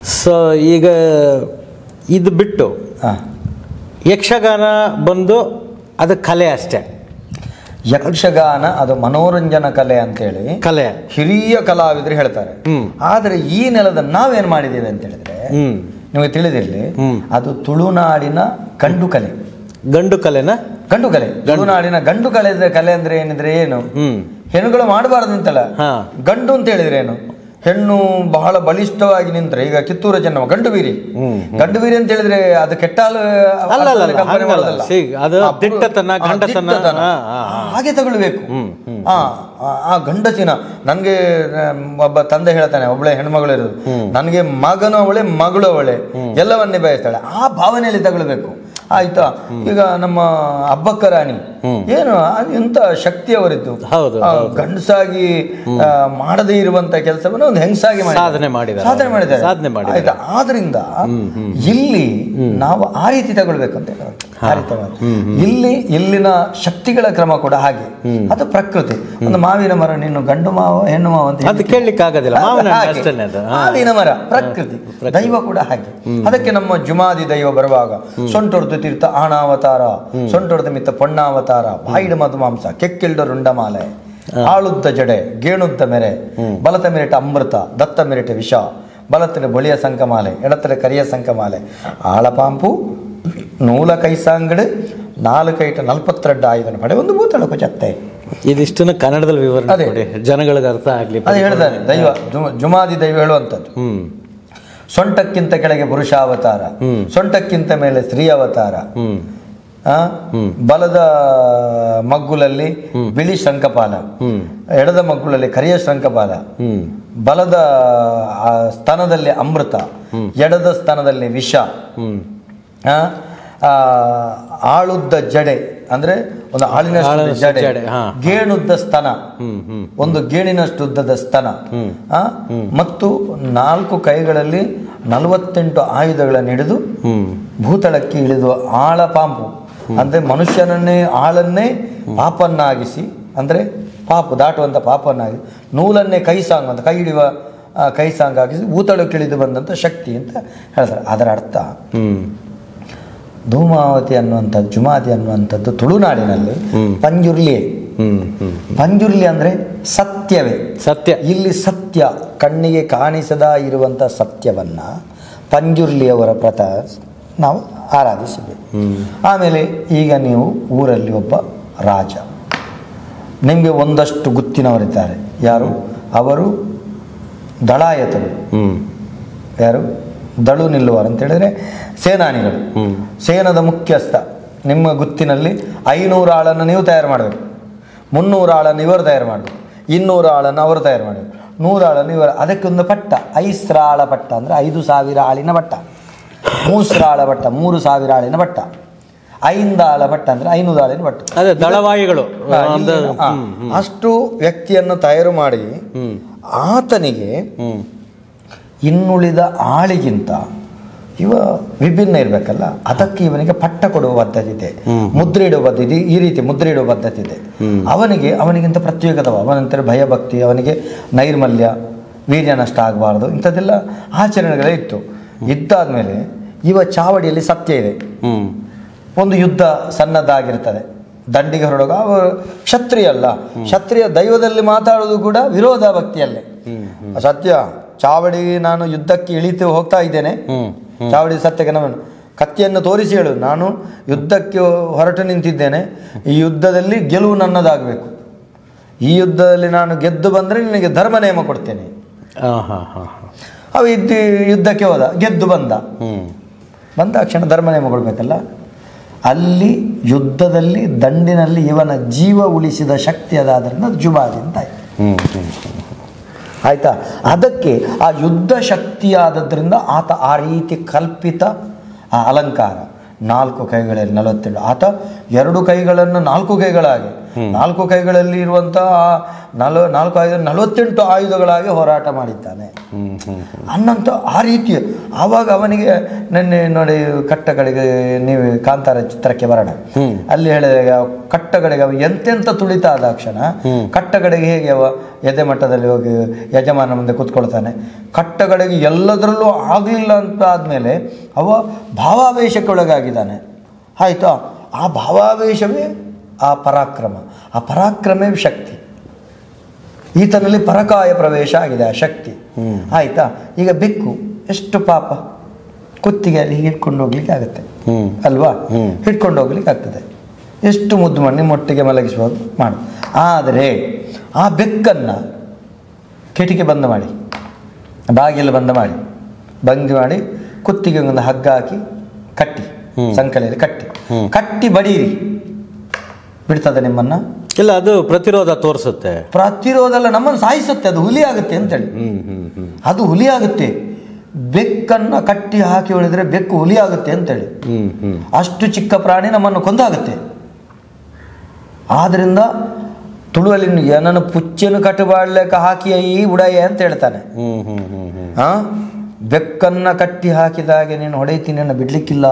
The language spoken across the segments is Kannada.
ಸೊ ಈಗ ಇದು ಬಿಟ್ಟು ಹಾಂ ಯಕ್ಷಗಾನ ಬಂದು ಅದು ಕಲೆ ಅಷ್ಟೇ ಯಕ್ಷಗಾನ ಅದು ಮನೋರಂಜನ ಕಲೆ ಅಂತೇಳಿ ಕಲೆ ಹಿರಿಯ ಕಲಾವಿದರು ಹೇಳ್ತಾರೆ ಹ್ಮ್. ಆದರೆ ಈ ನೆಲದ ನಾವೇನ್ ಮಾಡಿದ್ದೇವೆ ಅಂತ ಹೇಳಿದ್ರೆ ಹ್ಮ್ ನಿಮಗೆ ತಿಳಿದಿರಲಿ ಹ್ಮ್. ಅದು ತುಳುನಾಡಿನ ಗಂಡು ಕಲೆ ಗಂಡು ಕಲೆನ ಗಂಡು ಕಲೆ ತುಳುನಾಡಿನ ಗಂಡು ಕಲೆ ಕಲೆ ಅಂದ್ರೆ ಏನಿದ್ರೆ ಏನು ಹ್ಮ್ ಹೆಣ್ಣುಗಳು ಮಾಡಬಾರದು ಅಂತಲ್ಲ ಹಾ. ಗಂಡು ಅಂತ ಹೇಳಿದ್ರೆ ಏನು ಹೆಣ್ಣು ಬಹಳ ಬಲಿಷ್ಠವಾಗಿ ನಿಂತ್ರೆ ಈಗ ಕಿತ್ತೂರ ಚೆನ್ನಮ್ಮ ಗಂಡು ಬೀರಿ ಹ್ಮ್, ಗಂಡು ಬೀರಿ ಅಂತ ಹೇಳಿದ್ರೆ ಅದು ಕೆಟ್ಟಾಲು ಅಲ್ಲ, ಅಲ್ಲ, ಅರ್ಥದಲ್ಲಿ ಕಲ್ಪನೆ ಹಂಗಲ್ಲ. ಮಾಡೋದಲ್ಲ. ಸಿ, ಅದು ಆ, ಪುರು- ದಿಟ್ಟತನ, ಆ, ಗಂಡತನ, ದಿಟ್ಟತನ. ಹಾ, ಹಾ, ಹಾ. ಹಾಗೆ ತಗೊಳ್ಬೇಕು ಹ್ಮ್, ಹ್ಮ್. ಆ ಆ- ಆ ಗಂಡಸಿನ ನನಗೆ ಒಬ್ಬ ತಂದೆ ಹೇಳ್ತಾನೆ ಒಬ್ಬಳೆ ಹೆಣ್ಮಗಳು ಇರೋದು ನನಗೆ ಮಗನು ಅವಳೆ ಮಗಳು ಅವಳೆ ಎಲ್ಲವನ್ನೇ ಬಯಸ್ತಾಳೆ ಆ ಭಾವನೆಯಲ್ಲಿ ತಗೊಳ್ಬೇಕು ಆಯ್ತಾ ಈಗ ನಮ್ಮ ಅಬ್ಬಕ್ಕ ರಾಣಿ ಏನು ಅದು ಎಂತ ಶಕ್ತಿ ಅವರಿದ್ದು ಹೌದು, ಆ, ಗಂಡಸಾಗಿ ಆ, ಮಾಡದೇ ಇರುವಂತ ಕೆಲಸವನ್ನು ಒಂದು ಹೆಂಗಸಾಗಿ ಮಾಡಿದ್ದಾರೆ. ಸಾಧನೆ ಮಾಡಿದ್ದಾರೆ. ಸಾಧನೆ ಮಾಡಿದ್ದಾರೆ ಸಾಧನೆ ಮಾಡಿದ್ದಾರೆ. ಆಯ್ತಾ ಆದ್ರಿಂದ ಇಲ್ಲಿ ನಾವು ಆ ರೀತಿ ತಗೊಳ್ಬೇಕು ಅಂತ ಹೇಳೋದು. ಆ ರೀತಿ ತಗೊಳ್ಬೇಕು. ಇಲ್ಲಿ ಇಲ್ಲಿನ ಶಕ್ತಿಗಳ ಕ್ರಮ ಕೂಡ ಹಾಗೆ ಅದು ಪ್ರಕೃತಿ ಒಂದು ಮಾವಿನ ಮರ ನೀನು ಗಂಡು ಮಾವ ಹೆಣ್ಣು ಮಾವ ಅಂತ ಅದು ಹೇಳ್ತೀವಿ. ಕೇಳಲಿಕ್ಕೆ ಆಗೋದಿಲ್ಲ ಅದು ಮಾವಿನ ಹಣ್ಣು ಹಾಗೆ. ಅಷ್ಟೇನೆ ಅದು ಹಾ. ಮಾವಿನ ಮರ ಪ್ರಕೃತಿ ದೈವ ಕೂಡ ಹಾಗೆ ಅದಕ್ಕೆ ನಮ್ಮ ಜುಮಾದಿ ದೈವ ಬರುವಾಗ ಸೊಂಟೊಡ್ದು ತೀರ್ಥ ಆಣಾವತಾರ ಸೊಂಟೊಡ್ದ ಮಿತ್ತ ಪೊಣ್ಣಾವತಾರ ಬಾಯಿಡ ಮಧುಮಾಂಸ ಕೆಕ್ಕಿಲ್ಡ ರುಂಡಮಾಲೆ ಆಳುದ್ದ ಜಡೆ ಗೇಣುದ್ದ ಮೆರೆ ಬಲತ ಮೆರೆಟ ಅಮೃತ ದತ್ತ ಮೆರೆಟ ವಿಷ ಬಲತಲೆ ಬೊಳಿಯ ಸಂಕಮಾಲೆ ಎಡತಲೆ ಕರಿಯ ಸಂಕಮಾಲೆ ಆಳಪಾಂಪು ನೂಲ ಕೈಸಾಂಗಡು ನಾಲ್ಕೈಟ ನಲ್ಪತ್ತೆರಡು ಆಯುಧನ ಪಡೆ ಒಂದು ಭೂತಳಕು ಚತ್ತೆ ಇದಿಷ್ಟನ್ನು ಕನ್ನಡದಲ್ಲಿ ವಿವರಣೆ ಅದೇ. ಕೊಡಿ ಜನಗಳಿಗೆ ಅರ್ಥ ಆಗ್ಲಿ ಅದು ಹೇಳ್ತಾನೆ ದೈವ ಜುಮ- ಜುಮಾದಿ ದೈವ ಹೇಳುವಂಥದ್ದು ಹ್ಮ್ ಸೊಂಟಕ್ಕಿಂತ ಕೆಳಗೆ ಪುರುಷಾವತಾರ ಸೊಂಟಕ್ಕಿಂತ ಮೇಲೆ ಸ್ತ್ರೀ ಅವತಾರ ಹ್ಮ್ ಆ? ಬಲದ ಮಗ್ಗುಲಲ್ಲಿ ಬಿಳಿ ಶಂಖಪಾಲ ಎಡದ ಮಗ್ಗುಲಲ್ಲಿ ಕರಿಯ ಶಂಖಪಾಲ ಹ್ಮ್ ಬಲದ ಆ, ಸ್ತನದಲ್ಲಿ ಅಮೃತ ಎಡದ ಸ್ತನದಲ್ಲಿ ವಿಷ ಹ್ಮ್ ಆ? ಆ, ಆಳುದ್ದ ಜಡೆ ಅಂದ್ರೆ ಒಂದು ಆಳಿನಷ್ಟು ಆಳಿನಷ್ಟು ಜಡೆ ಜಡೆ, ಹಾ. ಗೇಣುದ್ದ ಸ್ತನ ಹ್ಮ್ ಹ್ಮ್ ಒಂದು ಗೇಣಿನಷ್ಟು ಉದ್ದದ ಸ್ತನ ಆ? ಮತ್ತು ನಾಲ್ಕು ಕೈಗಳಲ್ಲಿ ನಲವತ್ತೆಂಟು ಆಯುಧಗಳನ್ನು ಹಿಡಿದು ಹ್ಮ್ ಭೂತಳಕ್ಕೆ ಇಳಿದು ಆಳ ಪಾಂಪು ಅಂದ್ರೆ ಮನುಷ್ಯನನ್ನೇ ಆಳನ್ನೇ ಪಾಪನ್ನಾಗಿಸಿ ಅಂದ್ರೆ ಪಾಪು ದಾಟುವಂತ ಪಾಪನ್ನಾಗಿ ನೂಲನ್ನೇ ಕೈ ಸಾಂಗ್ ಅಂತ ಕೈ ಹಿಡಿಯುವ ಆ, ಕೈ ಸಾಂಗ್ ಆಗಿಸಿ ಭೂತಳಕ್ಕೆ ಇಳಿದು ಬಂದಂತ ಶಕ್ತಿ ಅಂತ ಹೇಳ್ತಾರೆ ಅದರ ಅರ್ಥ ಹ್ಮ್ ಧೂಮಾವತಿ ಅನ್ನುವಂಥದ್ದು ಜುಮಾದಿ ಅನ್ನುವಂಥದ್ದು ತುಳುನಾಡಿನಲ್ಲಿ ಪಂಜುರ್ಲಿ ಹ್ಮ್ ಹ್ಮ್ ಪಂಜುರ್ಲಿ ಅಂದ್ರೆ ಸತ್ಯವೇ ಸತ್ಯ ಇಲ್ಲಿ ಸತ್ಯ ಕಣ್ಣಿಗೆ ಕಾಣಿಸದ ಇರುವಂಥ ಸತ್ಯವನ್ನ ಪಂಜುರ್ಲಿಯವರ ಪ್ರತ ನಾವು ಆರಾಧಿಸಬೇಕು ಆಮೇಲೆ ಈಗ ನೀವು ಊರಲ್ಲಿ ಒಬ್ಬ ರಾಜ ನಿಮಗೆ ಒಂದಷ್ಟು ಗುತ್ತಿನವರಿದ್ದಾರೆ ಯಾರು ಅವರು ದಳಾಯತರು ಹ್ಮ್ ಯಾರು ದಳು ನಿಲ್ಲುವರು ಅಂತ ಹೇಳಿದ್ರೆ ಸೇನಾನಿಗಳು ಸೇನದ ಮುಖ್ಯಸ್ಥ ನಿಮ್ಮ ಗುತ್ತಿನಲ್ಲಿ ಐನೂರು ಆಳನ್ನು ನೀವು ತಯಾರು ಮಾಡಬೇಕು ಮುನ್ನೂರು ಆಳನ್ನು ಇವರು ತಯಾರು ಮಾಡಬೇಕು ಇನ್ನೂರು ಆಳನ್ನು ಅವರು ತಯಾರು ಮಾಡಬೇಕು ನೂರು ಆಳನ್ನು ಇವರು ಅದಕ್ಕೊಂದು ಪಟ್ಟ ಐಸ್ರಾಳ ಪಟ್ಟ ಅಂದರೆ ಐದು ಸಾವಿರ ಆಳಿನ ಪಟ್ಟ ಮೂಸ್ರಾಳ ಪಟ್ಟ ಮೂರು ಸಾವಿರ ಆಳಿನ ಪಟ್ಟ ಐಂದಾಳ ಪಟ್ಟ ಅಂದರೆ ಐನೂರು ಆಳಿನ ಪಟ್ಟ ಅದೇ ದಳವಾಯಿಗಳು ಹಾ, ಒಂದು ಇಲ್ಲಿ, ಹಾ, ಅಷ್ಟು ವ್ಯಕ್ತಿಯನ್ನು ತಯಾರು ಮಾಡಿ ಆತನಿಗೆ ಹ್ಮ್ ಇನ್ನುಳಿದ ಆಳಿಗಿಂತ ಇವ ವಿಭಿನ್ನ ಇರಬೇಕಲ್ಲ ಅದಕ್ಕೆ ಇವನಿಗೆ ಪಟ್ಟ ಕೊಡುವ ಪದ್ಧತಿ ಇದೆ ಮುದ್ರೆ ಇಡುವ ಪದ್ಧತಿ ಈ ರೀತಿ ಮುದ್ರೆ ಇಡುವ ಪದ್ಧತಿ ಇದೆ ಅವನಿಗೆ ಅವನಿಗಿಂತ ಪ್ರತ್ಯೇಕದವ ಅವನಂತರ ಭಯಭಕ್ತಿ ಅವನಿಗೆ ನೈರ್ಮಲ್ಯ ವೀರ್ಯ ನಷ್ಟ ಆಗಬಾರ್ದು ಇಂಥದ್ದೆಲ್ಲ ಆಚರಣೆಗಳೇ ಇತ್ತು ಇದ್ದಾದ್ಮೇಲೆ ಇವ ಚಾವಡಿಯಲ್ಲಿ ಸತ್ಯ ಇದೆ ಹ್ಮ್ ಒಂದು ಯುದ್ಧ ಸನ್ನದ್ಧಾಗಿರ್ತದೆ ದಂಡಿಗೆ ಹೊರಡುವಾಗ ಅವರು ಕ್ಷತ್ರಿಯ ಅಲ್ಲ ಕ್ಷತ್ರಿಯ ದೈವದಲ್ಲಿ ಮಾತಾಡೋದು ಕೂಡ ವಿರೋಧ ಭಕ್ತಿಯಲ್ಲೇ ಸತ್ಯ ಚಾವಡಿ ನಾನು ಯುದ್ಧಕ್ಕೆ ಇಳಿತು ಹೋಗ್ತಾ ಇದ್ದೇನೆ ಹ್ಮ್ ಚಾವಡಿ ಸತ್ಯಕ್ಕೆ ನಾನು ಕತ್ತಿಯನ್ನು ತೋರಿಸಿ ಹೇಳು ನಾನು ಯುದ್ಧಕ್ಕೆ ಹೊರಟು ನಿಂತಿದ್ದೇನೆ ಈ ಯುದ್ಧದಲ್ಲಿ ಗೆಲುವು ನನ್ನದಾಗಬೇಕು ಈ ಯುದ್ಧದಲ್ಲಿ ನಾನು ಗೆದ್ದು ಬಂದರೆ ನಿನಗೆ ಧರ್ಮ ನೇಮ ಕೊಡ್ತೇನೆ ಹಾ ಹಾ ಹಾ ಹಾ ಅವ ಇದ್ದು ಯುದ್ಧಕ್ಕೆ ಹೋದ ಗೆದ್ದು ಬಂದ ಹ್ಮ್ ಬಂದ ತಕ್ಷಣ ಧರ್ಮ ನೇಮ ಕೊಡಬೇಕಲ್ಲ ಅಲ್ಲಿ ಯುದ್ಧದಲ್ಲಿ ದಂಡಿನಲ್ಲಿ ಇವನ ಜೀವ ಉಳಿಸಿದ ಶಕ್ತಿ ಅದಾದ್ರಿಂದ ಅದು ಜುಬಾದಿ ಅಂತ ಆಯ್ತು ಹ್ಮ್ ಹ್ಮ್ ಆಯ್ತಾ ಅದಕ್ಕೆ ಆ ಯುದ್ಧ ಶಕ್ತಿಯಾದದ್ರಿಂದ ಆತ ಆ ರೀತಿ ಕಲ್ಪಿತ ಆ ಅಲಂಕಾರ ನಾಲ್ಕು ಕೈಗಳಲ್ಲಿ ನಲವತ್ತೆರಡು ಆತ ಎರಡು ಕೈಗಳನ್ನು ನಾಲ್ಕು ಕೈಗಳಾಗಿ ನಾಲ್ಕು ಕೈಗಳಲ್ಲಿ ಇರುವಂತಹ ನಲ ನಾಲ್ಕು ಆಯುಧ ನಲವತ್ತೆಂಟು ಆಯುಧಗಳಾಗಿ ಹೋರಾಟ ಮಾಡಿದ್ದಾನೆ ಹ್ಮ್ ಹ್ಮ್ ಅನ್ನಂತ ಆ ರೀತಿಯ ಆವಾಗ ಅವನಿಗೆ ನಿನ್ನೆ ನೋಡಿ ಕಟ್ಟಗಳಿಗೆ ನೀವು ಕಾಂತಾರ ಚಿತ್ರಕ್ಕೆ ಬರೋಣ ಅಲ್ಲಿ ಹೇಳಿದ್ರೆ ಅವ ಕಟ್ಟಗಳಿಗೆ ಅವ ಎಂತೆಂತ ತುಳಿತ ಆದ ಕ್ಷಣ ಕಟ್ಟಗಳಿಗೆ ಹೇಗೆ ಅವ ಎದೆ ಮಟ್ಟದಲ್ಲಿ ಹೋಗಿ ಯಜಮಾನ ಮುಂದೆ ಕೂತ್ಕೊಳ್ತಾನೆ ಕಟ್ಟಗಳಿಗೆ ಎಲ್ಲದರಲ್ಲೂ ಆಗಲಿಲ್ಲ ಅಂತ ಆದಮೇಲೆ ಅವ ಭಾವಾವೇಶಕ್ಕೆ ಒಳಗಾಗಿದ್ದಾನೆ ಆಯಿತಾ ಆ ಭಾವಾವೇಶವೇ ಆ ಪರಾಕ್ರಮ ಆ ಪರಾಕ್ರಮವೇ ಶಕ್ತಿ ಈತನಲ್ಲಿ ಪರಕಾಯ ಪ್ರವೇಶ ಆಗಿದೆ ಆ ಶಕ್ತಿ ಆಯ್ತಾ ಈಗ ಬೆಕ್ಕು ಎಷ್ಟು ಪಾಪ ಕುತ್ತಿಗೆ ಅಲ್ಲಿ ಹಿಡ್ಕೊಂಡು ಹೋಗ್ಲಿಕ್ಕೆ ಆಗುತ್ತೆ ಹ್ಮ್ ಅಲ್ವಾ ಹಿಡ್ಕೊಂಡು ಹೋಗ್ಲಿಕ್ಕೆ ಆಗ್ತದೆ ಎಷ್ಟು ಮುದ್ದು ಮಾಡಿ ನಿಮ್ಮೊಟ್ಟಿಗೆ ಮಲಗಿಸುವಾಗ ಮಾಡು ಆದರೆ ಆ ಬೆಕ್ಕನ್ನು ಕಿಟಿಕಿ ಬಂದ್ ಮಾಡಿ ಬಾಗಿಲು ಬಂದ್ ಮಾಡಿ ಬಂದ್ ಮಾಡಿ ಕುತ್ತಿಗೆ ಒಂದು ಹಗ್ಗ ಹಾಕಿ ಕಟ್ಟಿ ಸಂಕಲೆಯಲ್ಲಿ ಕಟ್ಟಿ ಕಟ್ಟಿ ಬಡೀರಿ ಬಿಡ್ತದೆ ನಿಮ್ಮನ್ನ ಇಲ್ಲ ಅದು ಪ್ರತಿರೋಧ ತೋರಿಸುತ್ತೆ ಪ್ರತಿರೋಧ ಎಲ್ಲ ನಮ್ಮನ್ನು ಸಾಯಿಸುತ್ತೆ ಅದು ಹುಲಿ ಆಗುತ್ತೆ ಅಂತೇಳಿ ಹ್ಮ್ ಹ್ಮ್ ಹ್ಮ್ ಅದು ಹುಲಿ ಆಗುತ್ತೆ ಬೆಕ್ಕನ್ನು ಕಟ್ಟಿ ಹಾಕಿ ಹೊಡೆದ್ರೆ ಬೆಕ್ಕು ಹುಲಿ ಆಗುತ್ತೆ ಅಂತೇಳಿ ಹ್ಮ್ ಹ್ಮ್ ಅಷ್ಟು ಚಿಕ್ಕ ಪ್ರಾಣಿ ನಮ್ಮನ್ನು ಕೊಂದಾಗುತ್ತೆ ಆದ್ರಿಂದ ತುಳುವಲ್ಲಿ ಏನನ್ನು ಪುಚ್ಚನ್ನು ಕಟ್ಟಬಾಡ್ಲೆಕ್ಕ ಹಾಕಿ ಈ ಉಡಾಯ ಅಂತ ಹೇಳ್ತಾನೆ ಹ್ಮ್ ಹ್ಮ್ ಹ್ಮ್ ಹ್ಮ್ ಆ ಬೆಕ್ಕನ್ನು ಕಟ್ಟಿ ಹಾಕಿದಾಗೆ ನೀನು ಹೊಡೆಯುತ್ತೀನಿ ಅನ್ನೋ ಬಿಡ್ಲಿಕ್ಕಿಲ್ಲ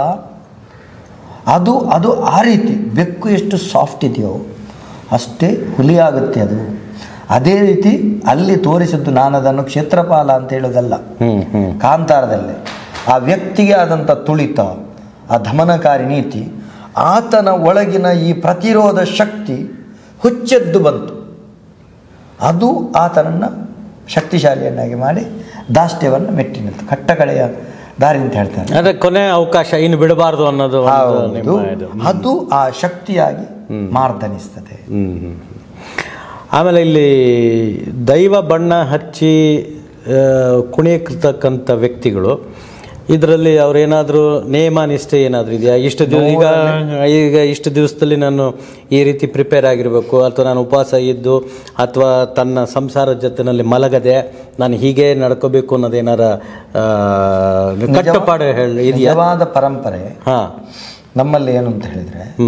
ಅದು ಅದು ಆ ರೀತಿ ಬೆಕ್ಕು ಎಷ್ಟು ಸಾಫ್ಟ್ ಇದೆಯೋ ಅಷ್ಟೇ ಹುಲಿ ಆಗುತ್ತೆ ಅದು ಅದೇ ರೀತಿ ಅಲ್ಲಿ ತೋರಿಸಿದ್ದು ನಾನು ಅದನ್ನು ಕ್ಷೇತ್ರಪಾಲ ಅಂತ ಹೇಳೋದಲ್ಲ ಹ್ಮ್ ಹ್ಮ್ ಕಾಂತಾರದಲ್ಲಿ ಆ ವ್ಯಕ್ತಿಗೆ ಆದಂಥ ತುಳಿತ ಆ ದಮನಕಾರಿ ನೀತಿ ಆತನ ಒಳಗಿನ ಈ ಪ್ರತಿರೋಧ ಶಕ್ತಿ ಹುಚ್ಚೆದ್ದು ಬಂತು ಅದು ಆತನನ್ನು ಶಕ್ತಿಶಾಲಿಯನ್ನಾಗಿ ಮಾಡಿ ದಾಷ್ಟ್ಯವನ್ನು ಮೆಟ್ಟಿ ನಿಂತು ಕಟ್ಟಕಡೆಯ ದಾರಿ ಅಂತ ಹೇಳ್ತಾರೆ ಅಂದ್ರೆ ಕೊನೆ ಅವಕಾಶ ಇನ್ನು ಬಿಡಬಾರ್ದು ಅನ್ನೋದು ಒಂದು ಹೌದು. ನಿಮ್ಮ ಇದು ಅದು ಆ ಶಕ್ತಿಯಾಗಿ ಮಾರ್ದನಿಸ್ತದೆ ಹ್ಮ್ ಹ್ಮ್. ಆಮೇಲೆ ಇಲ್ಲಿ ದೈವ ಬಣ್ಣ ಹಚ್ಚಿ ಆ, ಕುಣಿಯತಕ್ಕಂಥ ವ್ಯಕ್ತಿಗಳು ಇದರಲ್ಲಿ ಅವ್ರೇನಾದರೂ ನೇಮ ನಿಷ್ಠೆ ಏನಾದರೂ ಇದೆಯಾ ಇಷ್ಟು ದಿವ ಈಗ ಈಗ ಇಷ್ಟು ದಿವಸದಲ್ಲಿ ನಾನು ಈ ರೀತಿ ಪ್ರಿಪೇರ್ ಆಗಿರಬೇಕು ಅಥವಾ ನಾನು ಉಪವಾಸ ಇದ್ದು ಅಥವಾ ತನ್ನ ಸಂಸಾರದ ಜೊತೆನಲ್ಲಿ ಮಲಗದೆ ನಾನು ಹೀಗೆ ನಡ್ಕೋಬೇಕು ಅನ್ನೋದೇನಾರ ಆ, ಕಟ್ಟುಪಾಡು ಹೇಳಿ ಇದೆಯಾ ನಿಜವಾದ ಪರಂಪರೆ ಹಾಂ ನಮ್ಮಲ್ಲಿ ಏನು ಅಂತ ಹೇಳಿದರೆ ಹ್ಞೂ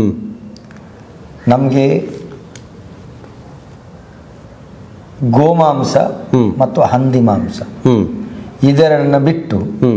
ನಮಗೆ ಗೋಮಾಂಸ ಹ್ಮ್. ಮತ್ತು ಹಂದಿ ಮಾಂಸ ಹ್ಞೂ ಇದರನ್ನು ಬಿಟ್ಟು ಹ್ಞೂ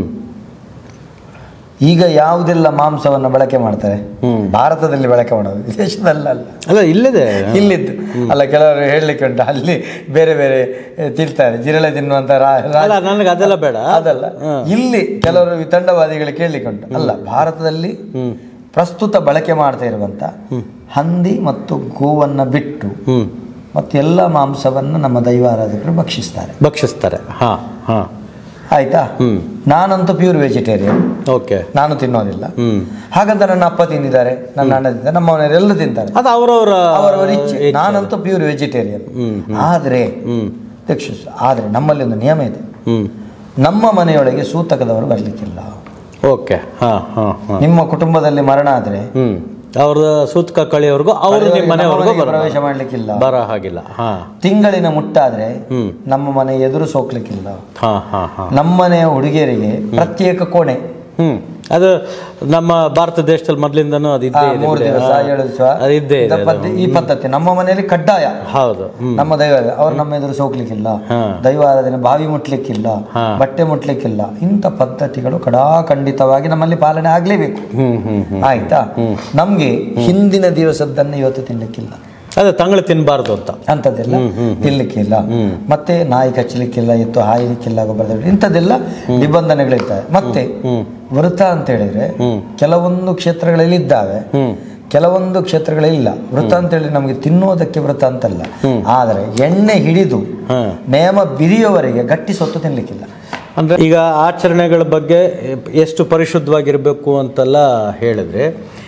ಈಗ ಯಾವುದೆಲ್ಲ ಮಾಂಸವನ್ನು ಬಳಕೆ ಮಾಡ್ತಾರೆ ಹ್ಮ್. ಭಾರತದಲ್ಲಿ ಬಳಕೆ ಮಾಡೋದು ವಿದೇಶದಲ್ಲಲ್ಲ ಅಲ್ಲ ಇಲ್ಲಿದೆ ಇಲ್ಲಿದ್ದು ಅಲ್ಲ ಕೆಲವರು ಹೇಳಲಿಕ್ಕೆ ಉಂಟು ಅಲ್ಲಿ ಬೇರೆ ಬೇರೆ ಏ, ತಿಂತಾರೆ ಜಿರಳೆ ತಿನ್ನುವಂತ ರಾ- ರಾ- ಅಲ್ಲ ನನಗೆ ಅದೆಲ್ಲ ಬೇಡ ಅದಲ್ಲ ಇಲ್ಲಿ ಕೆಲವರು ಈ ತಂಡವಾದಿಗಳು ಕೇಳಲಿಕ್ಕೆ ಉಂಟು ಅಲ್ಲ ಭಾರತದಲ್ಲಿ ಹ್ಮ್ ಪ್ರಸ್ತುತ ಬಳಕೆ ಮಾಡ್ತಾ ಇರುವಂತ ಹಂದಿ ಮತ್ತು ಗೋವನ್ನು ಬಿಟ್ಟು ಹ್ಮ್ ಮತ್ತು ಎಲ್ಲ ಮಾಂಸವನ್ನು ನಮ್ಮ ದೈವಾರಾಧಕರು ಭಕ್ಷಿಸ್ತಾರೆ ಭಕ್ಷಿಸ್ತಾರೆ ಹಾ ಹಾ ಆಯ್ತಾ ಹ್ಮ್ ನಾನಂತೂ ಪ್ಯೂರ್ ವೆಜಿಟೇರಿಯನ್ ಓಕೆ ನಾನು ತಿನ್ನೋದಿಲ್ಲ ಹ್ಮ್ ಹಾಗಂತ ನನ್ನ ಅಪ್ಪ ತಿಂದಿದ್ದಾರೆ ನನ್ನ ಅಣ್ಣ ತಿಂತಾರೆ ನಮ್ಮ ಮನೆಯವರೆಲ್ಲ ತಿಂತಾರೆ ಅದು ಅವರವರ ಅವರವರ ಇಚ್ಛೆ ನಾನಂತೂ ಪ್ಯೂರ್ ವೆಜಿಟೇರಿಯನ್ ಹ್ಮ್ ಆದರೆ ಹ್ಮ್ ದಕ್ಷಿಸ್ ಆದರೆ ನಮ್ಮಲ್ಲಿ ಒಂದು ನಿಯಮ ಇದೆ ಹ್ಮ್ ನಮ್ಮ ಮನೆಯೊಳಗೆ ಸೂತಕದವರು ಬರಲಿಕ್ಕಿಲ್ಲ ಓಕೆ ಹಾ ಹಾ ಹಾ ನಿಮ್ಮ ಕುಟುಂಬದಲ್ಲಿ ಮರಣ ಆದರೆ ಹ್ಮ್ ಅವ್ರ ಸೂತ್ಕ ಕಳಿಯವರೆಗೂ ಅವರು ನಿಮ್ಮ ಮನೆಯವರೆಗೂ ಬರ ಪ್ರವೇಶ ಮಾಡಲಿಕ್ಕಿಲ್ಲ ಬರ ಹಾಗಿಲ್ಲ ಹಾ ತಿಂಗಳಿನ ಮುಟ್ಟಾದ್ರೆ ಹ್ಮ್ ನಮ್ಮ ಮನೆ ಎದುರು ಸೋಕ್ಲಿಕ್ಕಿಲ್ಲ ಹಾ ಹಾ ಹಾ ನಮ್ಮನೆಯ ಹುಡುಗಿಯರಿಗೆ ಪ್ರತ್ಯೇಕ ಕೋಣೆ ಹ್ಮ್ ಅದು ನಮ್ಮ ಭಾರತ ದೇಶದಲ್ಲಿ ಮೊದಲಿಂದನೂ ಅದು ಆ, ಇದ್ದೇ ಇದೆ ಮೂರು ಬಿಡಿ. ದಿವಸ ಹಾ. ಏಳು ದಿವಸ ಅದು ಇದ್ದೇ ಇದೆ ಇದ ಪದ್ಧ- ಈ ಪದ್ಧತಿ ನಮ್ಮ ಮನೆಯಲ್ಲಿ ಕಡ್ಡಾಯ ಹೌದು ಹ್ಮ್ ನಮ್ಮ ದೈವ ಅವ್ರು ನಮ್ಮ ಎದುರು ಸೋಕ್ಲಿಕ್ಕಿಲ್ಲ ಹಾ. ದೈವಾರಾಧನೆ ಬಾವಿ ಮುಟ್ಲಿಕ್ಕಿಲ್ಲ ಹಾ. ಬಟ್ಟೆ ಮುಟ್ಲಿಕ್ಕಿಲ್ಲ ಇಂಥ ಪದ್ಧತಿಗಳು ಕಡಾಖಂಡಿತವಾಗಿ ನಮ್ಮಲ್ಲಿ ಪಾಲನೆ ಆಗ್ಲೇಬೇಕು ಹ್ಮ್ ಹ್ಮ್ ಹ್ಮ್ ಆಯ್ತಾ ನಮ್ಗೆ ಹಿಂದಿನ ದಿವಸದನ್ನ ಇವತ್ತು ತಿನ್ಲಿಕ್ಕಿಲ್ಲ ಅದೇ ತಂಗಳು ತಿನ್ನಬಾರ್ದು ಅಂತ ಅಂಥದ್ದೆಲ್ಲ ತಿನ್ಲಿಕ್ಕಿಲ್ಲ ಮತ್ತೆ ನಾಯಿ ಕಚ್ಚಲಿಕ್ಕಿಲ್ಲ ಎತ್ತು ಹಾಯಲಿಕ್ಕಿಲ್ಲ ಗೊಬ್ಬರದ ಇಂಥದ್ದೆಲ್ಲ ನಿಬಂಧನೆಗಳಿರ್ತವೆ ಮತ್ತೆ ವೃತ ಅಂತ ಹೇಳಿದ್ರೆ ಕೆಲವೊಂದು ಕ್ಷೇತ್ರಗಳಲ್ಲಿ ಇದ್ದಾವೆ ಹ್ಮ್ ಕೆಲವೊಂದು ಕ್ಷೇತ್ರಗಳಿಲ್ಲ ವೃತ ಅಂತೇಳಿ ನಮಗೆ ತಿನ್ನೋದಕ್ಕೆ ವೃತ ಅಂತಲ್ಲ ಆದರೆ ಎಣ್ಣೆ ಹಿಡಿದು ಹಾ ನೇಮ ಬಿರಿಯವರೆಗೆ ಗಟ್ಟಿ ಸೊತ್ತು ತಿನ್ಲಿಕ್ಕಿಲ್ಲ ಅಂದರೆ ಈಗ ಆಚರಣೆಗಳ ಬಗ್ಗೆ ಎಷ್ಟು ಪರಿಶುದ್ಧವಾಗಿರಬೇಕು ಅಂತೆಲ್ಲ ಹೇಳಿದ್ರೆ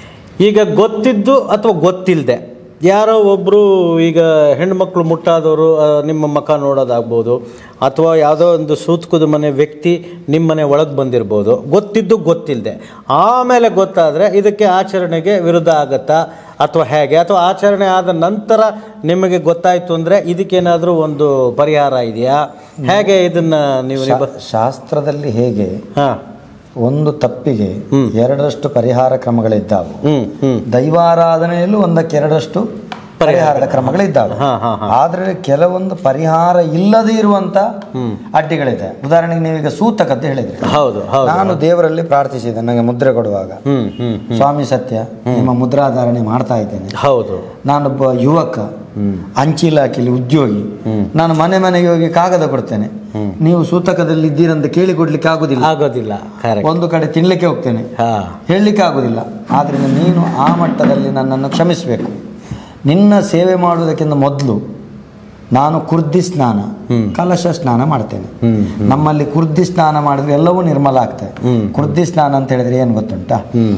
ಈಗ ಗೊತ್ತಿದ್ದು ಅಥವಾ ಗೊತ್ತಿಲ್ಲದೆ ಯಾರೋ ಒಬ್ಬರು ಈಗ ಹೆಣ್ಮಕ್ಳು ಮುಟ್ಟಾದವರು ಆ, ನಿಮ್ಮ ಮಖ ನೋಡೋದಾಗ್ಬೋದು ಅಥವಾ ಯಾವುದೋ ಒಂದು ಸೂತ್ಕದ ಮನೆ ವ್ಯಕ್ತಿ ನಿಮ್ಮ ಮನೆ ಒಳಗೆ ಬಂದಿರ್ಬೋದು ಗೊತ್ತಿದ್ದು ಗೊತ್ತಿಲ್ಲದೆ ಆಮೇಲೆ ಗೊತ್ತಾದರೆ ಇದಕ್ಕೆ ಆಚರಣೆಗೆ ವಿರುದ್ಧ ಆಗತ್ತಾ ಅಥವಾ ಹೇಗೆ ಅಥವಾ ಆಚರಣೆ ಆದ ನಂತರ ನಿಮಗೆ ಗೊತ್ತಾಯಿತು ಅಂದರೆ ಇದಕ್ಕೇನಾದರೂ ಒಂದು ಪರಿಹಾರ ಇದೆಯಾ ಹೇಗೆ ಇದನ್ನ ನೀವು ನಿಭ ಶಾಸ್ತ್ರದಲ್ಲಿ ಹೇಗೆ ಹಾಂ ಒಂದು ತಪ್ಪಿಗೆ ಎರಡರಷ್ಟು ಪರಿಹಾರ ಕ್ರಮಗಳಿದ್ದಾವೆ ಹ್ಮ್ ಹ್ಮ್ ದೈವಾರಾಧನೆಯಲ್ಲೂ ಒಂದಕ್ಕೆ ಎರಡರಷ್ಟು ಪರಿಹಾರದ ಕ್ರಮಗಳಿದ್ದಾವೆ ಹಾ, ಹಾ, ಹಾ. ಆದ್ರೆ ಕೆಲವೊಂದು ಪರಿಹಾರ ಇಲ್ಲದೇ ಇರುವಂತ ಅಡ್ಡಿಗಳಿದೆ ಉದಾಹರಣೆಗೆ ನೀವೀಗ ಸೂತಕದ್ದು ಹೇಳಿದ್ರಿ ಹೌದು ಹೌದು ನಾನು ದೇವರಲ್ಲಿ ಪ್ರಾರ್ಥಿಸಿದೆ ನನಗೆ ಮುದ್ರೆ ಕೊಡುವಾಗ ಹ್ಮ್ ಹ್ಮ್ ಸ್ವಾಮಿ ಸತ್ಯ ನಿಮ್ಮ ಮುದ್ರಾಧಾರಣೆ ಮಾಡ್ತಾ ಇದ್ದೇನೆ ಹೌದು ನಾನೊಬ್ಬ ಯುವಕ ಅಂಚೆ ಇಲಾಖೆಯಲ್ಲಿ ಉದ್ಯೋಗಿ ನಾನು ಮನೆ ಮನೆಗೆ ಹೋಗಿ ಕಾಗದ ಕೊಡ್ತೇನೆ ನೀವು ಸೂತಕದಲ್ಲಿ ಇದ್ದೀರಂತ ಕೇಳಿ ಕೊಡ್ಲಿಕ್ಕೆ ಆಗುದಿಲ್ಲ ಆಗೋದಿಲ್ಲ ಕರೆಕ್ಟ್ ಒಂದು ಕಡೆ ತಿನ್ಲಿಕ್ಕೆ ಹೋಗ್ತೇನೆ ಹಾ ಹೇಳಲಿಕ್ಕೆ ಆಗುದಿಲ್ಲ ಆದ್ರಿಂದ ನೀನು ಆ ಮಟ್ಟದಲ್ಲಿ ನನ್ನನ್ನು ಕ್ಷಮಿಸಬೇಕು ನಿನ್ನ ಸೇವೆ ಮಾಡುವುದಕ್ಕಿಂತ ಮೊದಲು ನಾನು ಕುರ್ದಿ ಸ್ನಾನ ಕಲಶ ಸ್ನಾನ ಮಾಡ್ತೇನೆ ಹ್ಮ್ ನಮ್ಮಲ್ಲಿ ಕುರ್ದಿ ಸ್ನಾನ ಮಾಡಿದ್ರೆ ಎಲ್ಲವೂ ನಿರ್ಮಲ ಆಗ್ತದೆ ಹ್ಮ್. ಕುರ್ದಿ ಸ್ನಾನ ಅಂತ ಹೇಳಿದ್ರೆ ಏನು ಗೊತ್ತುಂಟಾ ಹ್ಮ್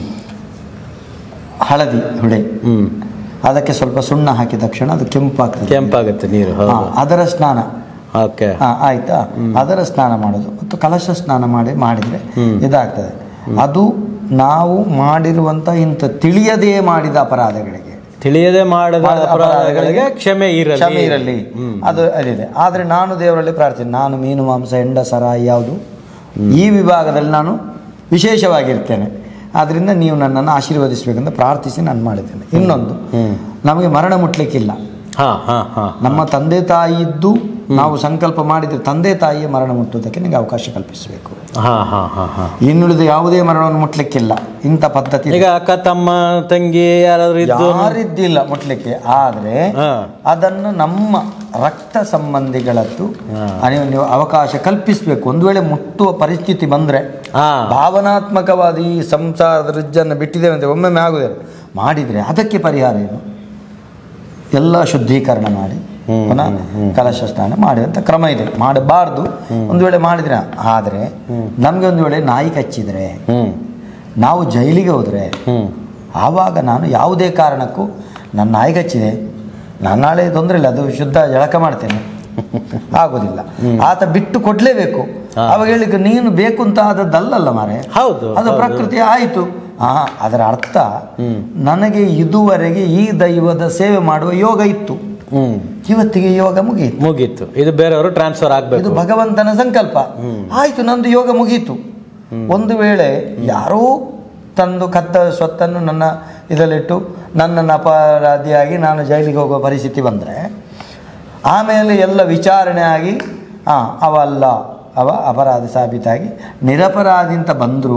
ಹಳದಿ ಹುಡೆ ಹ್ಮ್ ಅದಕ್ಕೆ ಸ್ವಲ್ಪ ಸುಣ್ಣ ಹಾಕಿದ ತಕ್ಷಣ ಅದು ಕೆಂಪಾಗ್ತದೆ ಕೆಂಪಾಗುತ್ತೆ ನೀರು ಹಾ, ಹೌದು ಅದರ ಸ್ನಾನ ಓಕೆ ಹಾ, ಆಯ್ತಾ ಅದರ ಸ್ನಾನ ಮಾಡೋದು ಮತ್ತು ಕಲಶ ಸ್ನಾನ ಮಾಡಿ ಮಾಡಿದ್ರೆ ಇದಾಗ್ತದೆ ಅದು ನಾವು ಮಾಡಿರುವಂತ ಇಂಥ ತಿಳಿಯದೇ ಮಾಡಿದ ಅಪರಾಧಗಳಿಗೆ ತಿಳಿಯದೆ ಮಾಡದ ಮಾಡಿದ ಅಪರಾಧಗಳಿಗೆ ಕ್ಷಮೆ ಇರಲಿ ಕ್ಷಮೆ ಇರಲಿ ಅದು ಅದಿದೆ ಆದರೆ ನಾನು ದೇವರಲ್ಲಿ ಪ್ರಾರ್ಥನೆ ನಾನು ಮೀನು ಮಾಂಸ ಹೆಂಡ ಸರ ಯಾವುದು ಈ ವಿಭಾಗದಲ್ಲಿ ನಾನು ವಿಶೇಷವಾಗಿರ್ತೇನೆ ಆದ್ರಿಂದ ನೀವು ನನ್ನನ್ನು ಆಶೀರ್ವದಿಸಬೇಕಂತ ಪ್ರಾರ್ಥಿಸಿ ನಾನು ಮಾಡಿದ್ದೇನೆ ಇನ್ನೊಂದು ನಮಗೆ ಮರಣ ಮುಟ್ಲಿಕ್ಕಿಲ್ಲ ಹಾ ಹಾ ಹಾ ನಮ್ಮ ತಂದೆ ತಾಯಿ ಇದ್ದು ನಾವು ಸಂಕಲ್ಪ ಮಾಡಿದ್ರೆ ತಂದೆ ತಾಯಿಯ ಮರಣ ಮುಟ್ಟುವುದಕ್ಕೆ ನಿಮಗೆ ಅವಕಾಶ ಕಲ್ಪಿಸಬೇಕು ಹಾ ಹಾ ಹಾ ಹಾ ಇನ್ನುಳಿದ ಯಾವುದೇ ಮರಣವನ್ನು ಮುಟ್ಲಿಕ್ಕಿಲ್ಲ ಇಂಥ ಪದ್ಧತಿ ಇದೆ. ಈಗ ಅಕ್ಕ ತಮ್ಮ ತಂಗಿ ಯಾರಾದ್ರೂ ಇದ್ದು ಯಾರಿದ್ದಿಲ್ಲ ಮುಟ್ಲಿಕ್ಕೆ ಆದ್ರೆ ಹಾ ಅದನ್ನು ನಮ್ಮ ರಕ್ತ ಸಂಬಂಧಿಗಳದ್ದು ನೀವು ನೀವು ಅವಕಾಶ ಕಲ್ಪಿಸಬೇಕು ಒಂದು ವೇಳೆ ಮುಟ್ಟುವ ಪರಿಸ್ಥಿತಿ ಬಂದ್ರೆ ಹಾ ಭಾವನಾತ್ಮಕವಾದ ಈ ಸಂಸಾರದ ರುಜ್ಜನ್ನು ಬಿಟ್ಟಿದ್ದೇವೆ ಅಂತ ಒಮ್ಮೊಮ್ಮೆ ಆಗುದಿಲ್ಲ ಮಾಡಿದ್ರೆ ಅದಕ್ಕೆ ಪರಿಹಾರ ಏನು ಎಲ್ಲ ಶುದ್ಧೀಕರಣ ಮಾಡಿ ಪುನಃ ಕಲಶ ಸ್ನಾನ ಮಾಡುವಂಥ ಕ್ರಮ ಇದೆ ಮಾಡಬಾರ್ದು ಒಂದು ವೇಳೆ ಮಾಡಿದ್ರೆ ಆದರೆ ನಮಗೆ ಒಂದು ವೇಳೆ ನಾಯಿ ಕಚ್ಚಿದ್ರೆ ಹ್ಮ್ ನಾವು ಜೈಲಿಗೆ ಹೋದರೆ ಹ್ಮ್ ಆವಾಗ ನಾನು ಯಾವುದೇ ಕಾರಣಕ್ಕೂ ನನ್ನ ನಾಯಿ ಕಚ್ಚಿದೆ ನಾನು ನಾಳೆ ತೊಂದರೆ ಇಲ್ಲ ಅದು ಶುದ್ಧ ಜಳಕ ಮಾಡ್ತೇನೆ ಆಗೋದಿಲ್ಲ ಆತ ಬಿಟ್ಟು ಕೊಡ್ಲೇಬೇಕು ಅವಾಗ ಹೇಳಿಕ್ಕೆ ನೀನು ಬೇಕು ಅಂತ ಆದದ್ದಲ್ಲಲ್ಲ ಮಾರೆ ಹೌದು ಅದು ಪ್ರಕೃತಿ ಆಯಿತು ಆ ಅದರ ಅರ್ಥ ನನಗೆ ಇದುವರೆಗೆ ಈ ದೈವದ ಸೇವೆ ಮಾಡುವ ಯೋಗ ಇತ್ತು ಹ್ಮ್ ಇವತ್ತಿಗೆ ಯೋಗ ಮುಗಿಯಿತು ಮುಗೀತು ಇದು ಬೇರೆಯವರು ಟ್ರಾನ್ಸ್ಫರ್ ಇದು ಆಗ್ಬೇಕು ಭಗವಂತನ ಸಂಕಲ್ಪ ಆಯ್ತು ನಂದು ಯೋಗ ಮುಗೀತು ಒಂದು ವೇಳೆ ಯಾರೋ ತಂದು ಕತ್ತ ಸ್ವತ್ತನ್ನು ನನ್ನ ಇದರಲ್ಲಿಟ್ಟು ನನ್ನನ್ನು ಅಪರಾಧಿಯಾಗಿ ನಾನು ಜೈಲಿಗೆ ಹೋಗುವ ಪರಿಸ್ಥಿತಿ ಬಂದರೆ ಆಮೇಲೆ ಎಲ್ಲ ವಿಚಾರಣೆ ಆಗಿ ಹಾಂ ಅವ ಅಲ್ಲ ಅವ ಅಪರಾಧ ಸಾಬೀತಾಗಿ ನಿರಪರಾಧಿ ಅಂತ ಬಂದರೂ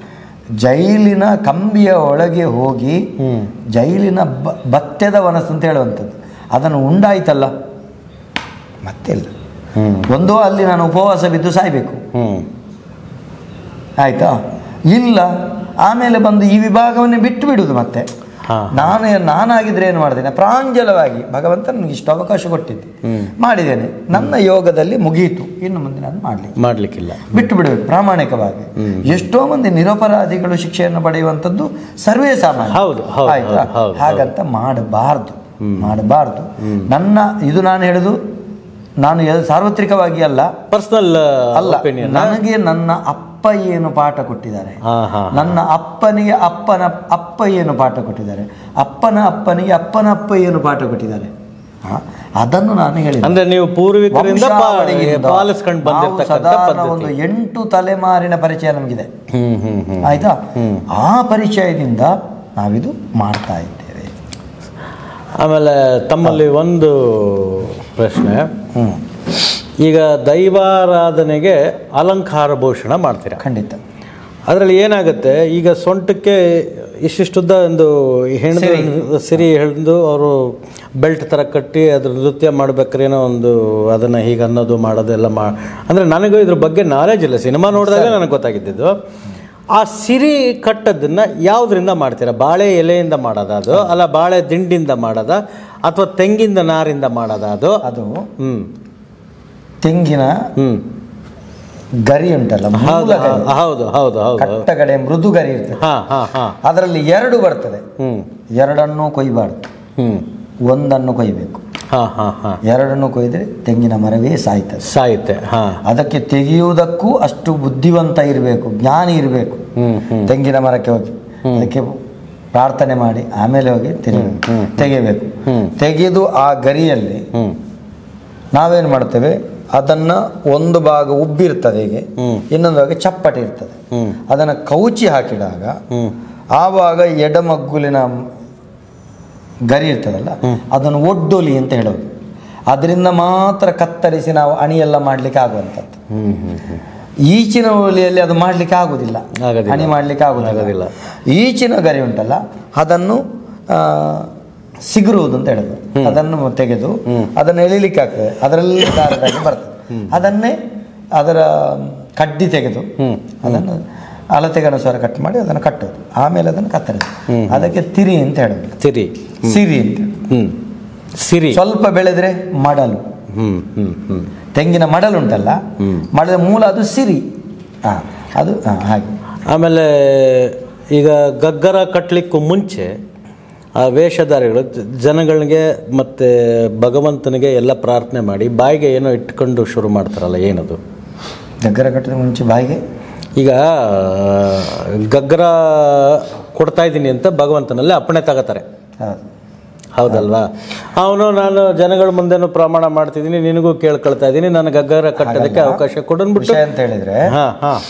ಜೈಲಿನ ಕಂಬಿಯ ಒಳಗೆ ಹೋಗಿ ಜೈಲಿನ ಬ ಭತ್ಯದ ವನಸ್ಸು ಅಂತ ಹೇಳುವಂಥದ್ದು ಅದನ್ನು ಉಂಡಾಯ್ತಲ್ಲ ಮತ್ತೆ ಇಲ್ಲ ಹ್ಮ್ ಒಂದೋ ಅಲ್ಲಿ ನಾನು ಉಪವಾಸ ಬಿದ್ದು ಸಾಯ್ಬೇಕು ಹ್ಮ್ ಆಯ್ತಾ ಇಲ್ಲ ಆಮೇಲೆ ಬಂದು ಈ ವಿಭಾಗವನ್ನೇ ಬಿಟ್ಟು ಬಿಡುದು ಮತ್ತೆ ಹಾ ನಾನು ನಾನಾಗಿದ್ರೆ ಏನು ಮಾಡ್ತೇನೆ ಪ್ರಾಂಜಲವಾಗಿ ಭಗವಂತ ನನಗೆ ಇಷ್ಟು ಅವಕಾಶ ಕೊಟ್ಟಿದ್ದೆ ಮಾಡಿದ್ದೇನೆ ನನ್ನ ಯೋಗದಲ್ಲಿ ಮುಗಿಯಿತು ಇನ್ನು ಮುಂದೆ ನಾನು ಮಾಡಲಿ ಮಾಡ್ಲಿಕ್ಕಿಲ್ಲ ಬಿಟ್ಟು ಬಿಡಬೇಕು ಪ್ರಾಮಾಣಿಕವಾಗಿ ಎಷ್ಟೋ ಮಂದಿ ನಿರಪರಾಧಿಗಳು ಶಿಕ್ಷೆಯನ್ನು ಪಡೆಯುವಂಥದ್ದು ಸರ್ವೇ ಸಾಮಾನ್ಯ ಹೌದು, ಹೌದು, ಆಯ್ತಾ ಹೌದು, ಹೌದು, ಹಾಗಂತ ಮಾಡಬಾರ್ದು ಮಾಡಬಾರ್ದು ನನ್ನ ಇದು ನಾನು ಹೇಳುದು ನಾನು ಎಲ್- ಸಾರ್ವತ್ರಿಕವಾಗಿ ಅಲ್ಲ ಪರ್ಸನಲ್ ಅಲ್ಲ ಒಪಿನಿಯನ್ ನನಗೆ ನನ್ನ ಅಪ್ಪ ಏನು ಪಾಠ ಕೊಟ್ಟಿದ್ದಾರೆ ಹಾ ಹಾ ನನ್ನ ಅಪ್ಪನಿಗೆ ಅಪ್ಪನ ಅಪ್ಪ ಏನು ಪಾಠ ಕೊಟ್ಟಿದ್ದಾರೆ ಅಪ್ಪನ ಅಪ್ಪನಿಗೆ ಅಪ್ಪನ ಅಪ್ಪ ಏನು ಪಾಠ ಕೊಟ್ಟಿದ್ದಾರೆ ಹಾ, ಅದನ್ನು ನಾನು ಹೇಳಿದೆ ಅಂದ್ರೆ ನೀವು ಪೂರ್ವಿಕರಿಂದ ಪಾ- ವಂಶಾವಳಿಯಿಂದ ಪಾಲಿಸ್ಕೊಂಡು ನಾವು ಬಂದಿರ್ತಕ್ಕಂಥ ಸಾಧಾರಣ ಪದ್ಧತಿ ಒಂದು ಎಂಟು ತಲೆಮಾರಿನ ಪರಿಚಯ ನಮಗಿದೆ ಹ್ಮ್ ಹ್ಮ್ ಹ್ಮ್ ಆಯ್ತಾ ಆ ಪರಿಚಯದಿಂದ ನಾವಿದು ಮಾಡ್ತಾ ಇದ್ದೇವೆ ಆಮೇಲೆ ತಮ್ಮಲ್ಲಿ ಒಂದು ಪ್ರಶ್ನೆ ಹ್ಮ್ ಈಗ ದೈವಾರಾಧನೆಗೆ ಅಲಂಕಾರ ಭೂಷಣ ಮಾಡ್ತೀರಾ ಖಂಡಿತ ಅದರಲ್ಲಿ ಏನಾಗುತ್ತೆ ಈಗ ಸೊಂಟಕ್ಕೆ ಇಷ್ಟಿಷ್ಟುದ್ದ ಒಂದು ಹೆಣ್ಣು ಸಿರಿ ಹಿಡಿದು ಅವರು ಬೆಲ್ಟ್ ಥರ ಕಟ್ಟಿ ಅದ್ರ ನೃತ್ಯ ಮಾಡ್ಬೇಕಾದ್ರೆ ಏನೋ ಒಂದು ಅದನ್ನು ಹೀಗೆ ಅನ್ನೋದು ಮಾಡೋದು ಎಲ್ಲ ಮಾ ಅಂದರೆ ನನಗೂ ಇದ್ರ ಬಗ್ಗೆ ನಾಲೆಜ್ ಇಲ್ಲ ಸಿನಿಮಾ ನೋಡಿದಾಗ ನನಗೆ ಗೊತ್ತಾಗಿದ್ದಿದ್ದು ಆ ಸಿರಿ ಕಟ್ಟೋದನ್ನ ಯಾವುದರಿಂದ ಮಾಡ್ತೀರಾ ಬಾಳೆ ಎಲೆಯಿಂದ ಮಾಡೋದ ಅದು ಅಲ್ಲ ಬಾಳೆ ದಿಂಡಿಂದ ಮಾಡೋದ ಅಥವಾ ತೆಂಗಿನ ನಾರಿಂದ ಮಾಡೋದ ಅದು ಅದು ಹ್ಞೂ ತೆಂಗಿನ ಹ್ಞೂ ಗರಿ ಉಂಟಲ್ಲ ಹೌದು ಮೂಲ ಗರಿ. ಹೌದು ಹೌದು ಹೌದು ಕಟ್ಟಗಡೆ ಮೃದು ಗರಿ ಇರ್ತದೆ ಹಾಂ ಹಾಂ ಹಾಂ ಅದರಲ್ಲಿ ಎರಡು ಬರ್ತದೆ ಹ್ಞೂ ಎರಡನ್ನೂ ಕೊಯ್ಬಾರ್ದು ಹ್ಞೂ ಒಂದನ್ನು ಕೊಯ್ಬೇಕು ಹಾಂ ಹಾಂ ಹಾಂ ಎರಡನ್ನು ಕೊಯ್ದರೆ ತೆಂಗಿನ ಮರವೇ ಸಾಯ್ತದೆ ಸಾಯುತ್ತೆ ಹಾಂ ಅದಕ್ಕೆ ತೆಗೆಯುವುದಕ್ಕೂ ಅಷ್ಟು ಬುದ್ಧಿವಂತ ಇರಬೇಕು ಜ್ಞಾನಿ ಇರಬೇಕು ಹ್ಞೂ ಹ್ಞೂ ತೆಂಗಿನ ಮರಕ್ಕೆ ಹೋಗಿ ಅದಕ್ಕೆ ಪ್ರಾರ್ಥನೆ ಮಾಡಿ ಆಮೇಲೆ ಹೋಗಿ ತೆಗಿ ತೆಗೆಯಬೇಕು ತೆಗೆದು ಆ ಗರಿಯಲ್ಲಿ ಹ್ಞೂ ನಾವೇನು ಮಾಡ್ತೇವೆ ಅದನ್ನು ಒಂದು ಭಾಗ ಉಬ್ಬಿರ್ತದೆ ಹೀಗೆ ಹ್ಮ್. ಇನ್ನೊಂದು ಭಾಗ ಚಪ್ಪಟೆ ಇರ್ತದೆ ಹ್ಞೂ ಅದನ್ನು ಕೌಚಿ ಹಾಕಿದಾಗ ಹ್ಞೂ ಆವಾಗ ಎಡಮಗ್ಗುಲಿನ ಗರಿ ಇರ್ತದಲ್ಲ ಅದನ್ನು ಒಡ್ಡೊಲಿ ಅಂತ ಹೇಳೋದು ಅದರಿಂದ ಮಾತ್ರ ಕತ್ತರಿಸಿ ನಾವು ಅಣಿಯೆಲ್ಲ ಮಾಡಲಿಕ್ಕೆ ಆಗುವಂಥದ್ದು ಹ್ಮ್ ಹ್ಮ್ ಹ್ಮ್ ಈಚಿನ ಒಲಿಯಲ್ಲಿ ಅದು ಮಾಡಲಿಕ್ಕೆ ಆಗುದಿಲ್ಲ ಆಗೋದಿಲ್ಲ. ಹಣಿ ಮಾಡಲಿಕ್ಕೆ ಆಗುದಿಲ್ಲ ಆಗೋದಿಲ್ಲ. ಈಚಿನ ಗರಿ ಉಂಟಲ್ಲ ಅದನ್ನು ಆ, ಸಿಗುರುವುದು ಅಂತ ಹೇಳೋದು ಅದನ್ನು ತೆಗೆದು ಅದನ್ನು ಎಳಿಲಿಕ್ಕೆ ಆಗ್ತದೆ ಅದರಲ್ಲಿ ದಾರದಾಗಿ ಬರ್ತದೆ ಅದನ್ನೇ ಅದರ ಕಡ್ಡಿ ತೆಗೆದು ಅದನ್ನು ಅಳತೆಗನುಸಾರ ಕಟ್ ಮಾಡಿ ಅದನ್ನು ಕಟ್ಟೋದು ಆಮೇಲೆ ಅದನ್ನು ಕತ್ತರಿಸಿ ಅದಕ್ಕೆ ತಿರಿ ಅಂತ ಹೇಳೋದು ಸಿರಿ ಸಿರಿ ಅಂತ ಹ್ಮ್ ಸಿರಿ ಸ್ವಲ್ಪ ಬೆಳೆದ್ರೆ ಮಡಲು ಹ್ಮ್ ಹ್ಮ್ ಹ್ಮ್ ತೆಂಗಿನ ಮಡಲುಂಟಲ್ಲ ಮಡಲ ಮೂಲ ಅದು ಸಿರಿ ಹಾ ಅದು ಹಾ, ಹಾಗೆ ಆಮೇಲೆ ಈಗ ಗಗ್ಗರ ಕಟ್ಟಲಿಕ್ಕೂ ಮುಂಚೆ ಆ ವೇಷಧಾರಿಗಳು ಜ- ಜನಗಳಿಗೆ ಮತ್ತು ಭಗವಂತನಿಗೆ ಎಲ್ಲ ಪ್ರಾರ್ಥನೆ ಮಾಡಿ ಬಾಯಿಗೆ ಏನೋ ಇಟ್ಕೊಂಡು ಶುರು ಮಾಡ್ತಾರಲ್ಲ ಏನದು ಗಗ್ಗರ ಕಟ್ಟಿದ ಮುಂಚೆ ಬಾಯಿಗೆ ಈಗ ಗಗ್ಗರ ಕೊಡ್ತಾ ಇದ್ದೀನಿ ಅಂತ ಭಗವಂತನಲ್ಲಿ ಅಪ್ಪಣೆ ತಗೋತಾರೆ ಹೌದು ಹೌದಲ್ವಾ ಅವನು ನಾನು ಜನಗಳ ಮುಂದೆನೂ ಪ್ರಮಾಣ ಮಾಡ್ತಿದ್ದೀನಿ ನಿನಗೂ ಕೇಳ್ಕೊಳ್ತಾ ಇದ್ದೀನಿ ನಾನು ಗಗ್ಗರ ಕಟ್ಟೋದಕ್ಕೆ ಅವಕಾಶ ಕೊಡನ್ಬಿಟ್ಟು ವಿಷಯ ಅಂತ ಹೇಳಿದ್ರೆ ಹಾಂ ಹಾಂ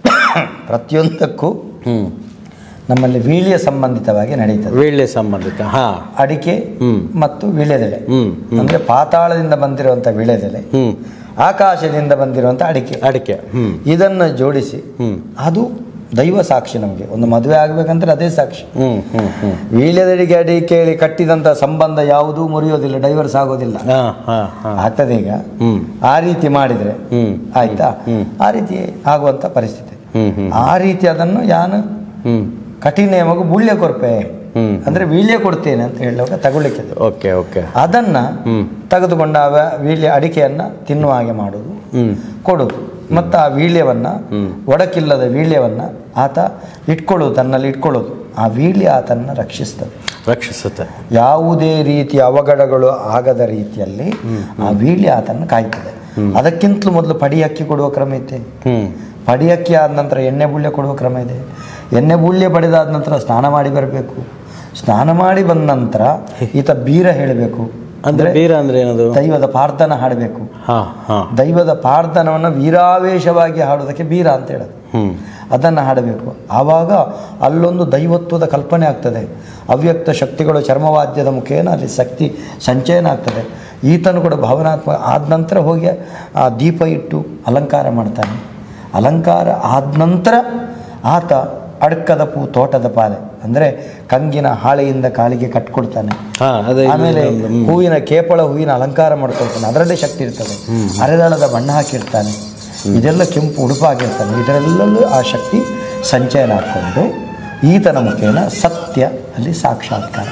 ಪ್ರತಿಯೊಂದಕ್ಕೂ ಹ್ಞೂ ನಮ್ಮಲ್ಲಿ ವೀಳ್ಯ ಸಂಬಂಧಿತವಾಗಿ ನಡೀತದೆ ವೀಳ್ಯ ಸಂಬಂಧಿತ ಹಾಂ ಅಡಿಕೆ ಹ್ಮ್. ಮತ್ತು ವೀಳ್ಯದೆಲೆ ಹ್ಮ್ ಅಂದ್ರೆ ಪಾತಾಳದಿಂದ ಬಂದಿರುವಂತ ವೀಳ್ಯದೆಲೆ ಹ್ಞೂ ಆಕಾಶದಿಂದ ಬಂದಿರುವಂತ ಅಡಿಕೆ ಅಡಿಕೆ ಹ್ಞೂ ಇದನ್ನು ಜೋಡಿಸಿ ಹ್ಮ್. ಅದು ದೈವ ಸಾಕ್ಷಿ ನಮಗೆ ಒಂದು ಮದುವೆ ಆಗ್ಬೇಕಂದ್ರೆ ಅದೇ ಸಾಕ್ಷಿ ಹ್ಞೂ ಹ್ಞೂ ಹ್ಞೂ ವೀಳ್ಯದಡಿಗೆ ಅಡಿಕೆಯಲ್ಲಿ ಕಟ್ಟಿದಂತ ಸಂಬಂಧ ಯಾವುದೂ ಮುರಿಯೋದಿಲ್ಲ ಡೈವರ್ಸ್ ಆಗೋದಿಲ್ಲ ಹಾಂ ಹಾಂ ಹಾಂ ಆಗ್ತದೆ ಈಗ ಹ್ಞೂ ಆ ರೀತಿ ಮಾಡಿದ್ರೆ ಹ್ಞೂ ಆಯ್ತಾ ಆ ರೀತಿ ಆಗುವಂತ ಪರಿಸ್ಥಿತಿ ಹ್ಞೂ ಹ್ಞೂ ಆ ರೀತಿ ಅದನ್ನು ಯಾನು ಹ್ಞೂ ಕಠಿಣವಾಗಿ ಬುಳ್ಯ ಕೊರ್ಪೆ ಹ್ಮ್. ಅಂದ್ರೆ ವೀಳ್ಯ ಕೊಡ್ತೇನೆ ಅಂತ ಹೇಳುವಾಗ ತಗೊಳ್ಳಿಕ್ಕೆ ಓಕೆ ಓಕೆ ಅದನ್ನ ಹ್ಮ್. ತೆಗೆದುಕೊಂಡ ಆ ವ- ವೀಳ್ಯ ಅಡಿಕೆಯನ್ನ ತಿನ್ನುವ ಹಾಗೆ ಮಾಡುವುದು ಹ್ಞೂ ಕೊಡುದು ಮತ್ತು ಆ ವೀಳ್ಯವನ್ನ ಒಡಕಿಲ್ಲದ ವೀಳ್ಯವನ್ನ ಆತ ಇಟ್ಕೊಳ್ಳೋದು ತನ್ನಲ್ಲಿ ಇಟ್ಕೊಳ್ಳೋದು ಆ ವೀಳ್ಯ ಆತನ್ನ ರಕ್ಷಿಸ್ತದೆ ರಕ್ಷಿಸುತ್ತೆ ಯಾವುದೇ ರೀತಿಯ ಅವಘಡಗಳು ಆಗದ ರೀತಿಯಲ್ಲಿ ಆ ವೀಳ್ಯ ಆತನ್ನು ಕಾಯ್ತದೆ ಅದಕ್ಕಿಂತಲೂ ಮೊದಲು ಪಡಿ ಅಕ್ಕಿ ಕೊಡುವ ಕ್ರಮ ಐತೆ ಹ್ಞೂ ಪಡಿ ಅಕ್ಕಿ ಆದ ನಂತರ ಎಣ್ಣೆ ಬುಳ್ಯ ಕೊಡುವ ಕ್ರಮ ಇದೆ ಎಣ್ಣೆ ಬುಳ್ಯ ಪಡೆದಾದ ನಂತರ ಸ್ನಾನ ಮಾಡಿ ಬರಬೇಕು ಸ್ನಾನ ಮಾಡಿ ಬಂದ ನಂತರ ಈತ ಬೀರ ಹೇಳಬೇಕು ಅಂದ್ರೆ ಬೀರ ಅಂದ್ರೆ ಏನದು ದೈವದ ಪ್ರಾರ್ಥನ ಹಾಡಬೇಕು ಹಾಂ ಹಾಂ ದೈವದ ಪ್ರಾರ್ಥನವನ್ನು ವೀರಾವೇಶವಾಗಿ ಹಾಡೋದಕ್ಕೆ ಬೀರ ಅಂತ ಹೇಳೋದು ಹ್ಞೂ ಅದನ್ನು ಹಾಡಬೇಕು ಆವಾಗ ಅಲ್ಲೊಂದು ದೈವತ್ವದ ಕಲ್ಪನೆ ಆಗ್ತದೆ ಅವ್ಯಕ್ತ ಶಕ್ತಿಗಳು ಚರ್ಮವಾದ್ಯದ ಮುಖೇನ ಅಲ್ಲಿ ಶಕ್ತಿ ಸಂಚಯನ ಆಗ್ತದೆ ಈತನು ಕೂಡ ಭಾವನಾತ್ಮಕ ಆದ ನಂತರ ಹೋಗಿ ಆ ದೀಪ ಇಟ್ಟು ಅಲಂಕಾರ ಮಾಡ್ತಾನೆ ಅಲಂಕಾರ ಆದ ನಂತರ ಆತ ಅಡ್ಕದ ಪೂ ತೋಟದ ಪಾಲೆ ಅಂದರೆ ಕಂಗಿನ ಹಾಳೆಯಿಂದ ಕಾಲಿಗೆ ಕಟ್ಕೊಡ್ತಾನೆ ಹಾಂ ಅದೇ ಆಮೇಲೆ ಹೂವಿನ ಕೇಪಳ ಹೂವಿನ ಅಲಂಕಾರ ಮಾಡ್ಕೊಳ್ತಾನೆ ಅದರಲ್ಲೇ ಶಕ್ತಿ ಇರ್ತದೆ ಅರೆದಾಳದ ಬಣ್ಣ ಹಾಕಿರ್ತಾನೆ ಇದೆಲ್ಲ ಕೆಂಪು ಉಡುಪಾಗಿರ್ತಾನೆ ಇದರೆಲ್ಲಲ್ಲೂ ಆ ಶಕ್ತಿ ಸಂಚಯನ ಹಾಕ್ಕೊಂಡು ಈತನ ಮುಖೇನ ಸತ್ಯ ಅಲ್ಲಿ ಸಾಕ್ಷಾತ್ಕಾರ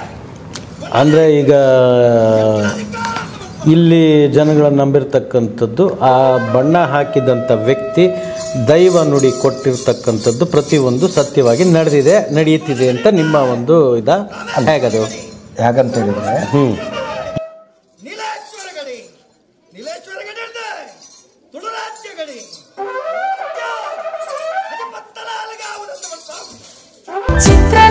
ಅಂದರೆ ಈಗ ಇಲ್ಲಿ ಜನಗಳನ್ನು ನಂಬಿರ್ತಕ್ಕಂಥದ್ದು ಆ ಬಣ್ಣ ಹಾಕಿದಂಥ ವ್ಯಕ್ತಿ ದೈವ ನುಡಿ ಕೊಟ್ಟಿರ್ತಕ್ಕಂಥದ್ದು ಪ್ರತಿಯೊಂದು ಸತ್ಯವಾಗಿ ನಡೆದಿದೆ ನಡೆಯುತ್ತಿದೆ ಅಂತ ನಿಮ್ಮ ಒಂದು ಇದ ಹೇಗದು ಯಾಕಂತ ಹೇಳಿದ್ರೆ ಹ್ಞೂ ನೀಲೇಶ್ವರಗಡಿ ನೀಲೇಶ್ವರಗಡಿ ಅಂದ್ರೆ ತುಳುರಾಜ್ಯಗಡಿ ಅದು ಪತ್ತಲಾಲಗಾವುದಂತ ಬರ್ತಾವೆ ಚಿತ್ರ